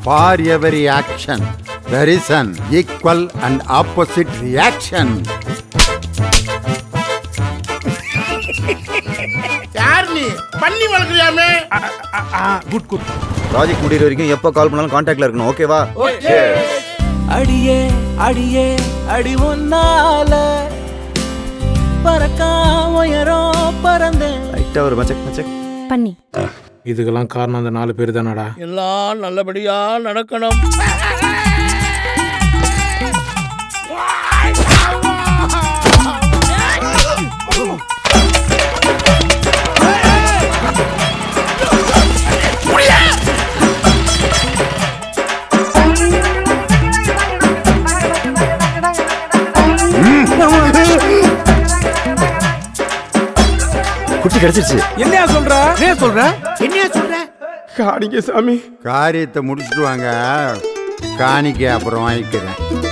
for every action there is an equal and opposite reaction யார் நீ பண்ணி வளர்க்குறியாமே good good project முடிகிற வரைக்கும் எப்போ கால் பண்ணாலும் கான்டாக்ட்ல இருக்கணும் ஓகேவா அடியே அடியே அடி ஒன்னால பறக்கா உயரம் பறந்தேன் லைட்டா ஒரு மச்சக் மச்சக் பண்ணி இதுக்கெல்லாம் காரணம் அந்த நாலு பேர் தானடா எல்லாம் நல்லபடியா நடக்கணும் குட்டி கிடைச்சிருச்சு என்னையா சொல்ற என்ன சொல்ற என்னையா சொல்ற காணிக்க சாமி காரியத்தை முடிச்சுட்டு வாங்க காணிக்கை அப்புறம் வாங்கிக்கிறேன்